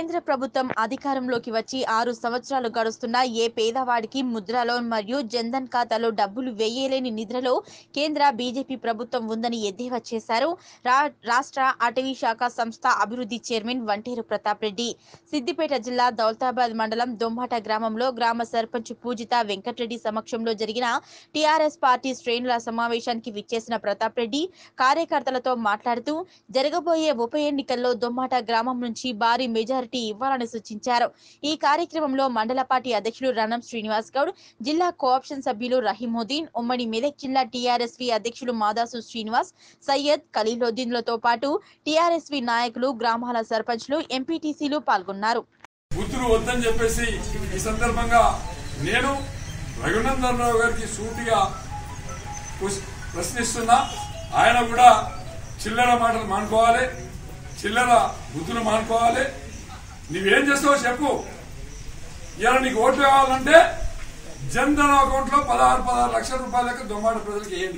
కేంద్ర ప్రభుత్వం అధికారంలోకి వచ్చి ఆరు సంవత్సరాలు గడుస్తున్నా ఏ పేదవాడికి ముద్ర లోన్ మరియు జన్ధన్ ఖాతాలో డబ్బులు వేయలేని నిద్రలో కేంద్ర బీజేపీ ప్రభుత్వం ఉందని ఎద్దేవా చేశారు రా- రాష్ట్ర అటవీ శాఖ సంస్థ అభివృద్ధి చైర్మన్ వంటేరు ప్రతాప్ రెడ్డి సిద్దిపేట జిల్లా దౌలతాబాద్ మండలం దొమ్మాట గ్రామంలో గ్రామ సర్పంచ్ పూజిత వెంకటరెడ్డి సమక్షంలో జరిగిన టీఆర్ఎస్ పార్టీ శ్రేణుల సమావేశానికి విచ్చేసిన ప్రతాప్ రెడ్డి కార్యకర్తలతో మాట్లాడుతూ జరగబోయే ఉప ఎన్నికల్లో దొమ్మాట గ్రామం నుంచి భారీ మెజారిటీ ఇవ్వాలని సూచించారు ఈ కార్యక్రమంలో మండల పార్టీ అధ్యక్షులు రణం శ్రీనివాస్ గౌడ్ జిల్లా కోఆప్షన్ సభ్యులు రహీముద్దీన్ ఉమ్మడి మెదక్ జిల్లా టీఆర్ఎస్వి అధ్యక్షులు మాదాసు శ్రీనివాస్ సయ్యద్ ఖలీలుద్దీన్లతో పాటు టీఆర్ఎస్వి నాయకులు గ్రామాల సర్పంచ్లు ఎంపీటీసీలు పాల్గొన్నారు బుద్ధులు వద్దని చెప్పేసి ఈ సందర్భంగా నేను రఘునందన్ రావు గారికి సూటిగా కుస్- ప్రశ్నిస్తున్నా ఆయన కూడా చిల్లర మాటలు మానుకోవాలి చిల్లర బుద్ధులు మానుకోవాలి నువ్వేం చేస్తావో చెప్పు ఇలా నీకు ఓట్లు కావాలంటే జన్ధన్ అకౌంట్ లో పదహారు పదహారు లక్షల రూపాయల లెక్క దొమ్మాట ప్రజలకు వేయండి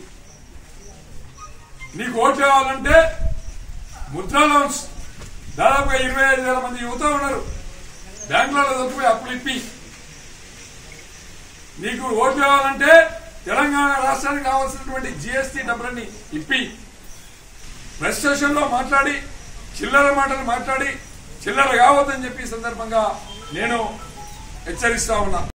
నీకు ఓట్లు కావాలంటే ముద్రా లోన్స్ దాదాపుగా ఇరవై ఐదు వేల మంది యువత ఉన్నారు బ్యాంకులలో దొరికిపోయి అప్పులు ఇప్పి నీకు ఓట్లు కావాలంటే తెలంగాణ రాష్ట్రానికి కావాల్సినటువంటి జిఎస్టీ డబ్బులన్నీ ఇప్పి ప్రెస్ స్టేషన్ లో మాట్లాడి చిల్లర మాటలు మాట్లాడి చిల్లర కావద్దని చెప్పి ఈ సందర్భంగా నేను హెచ్చరిస్తా ఉన్నా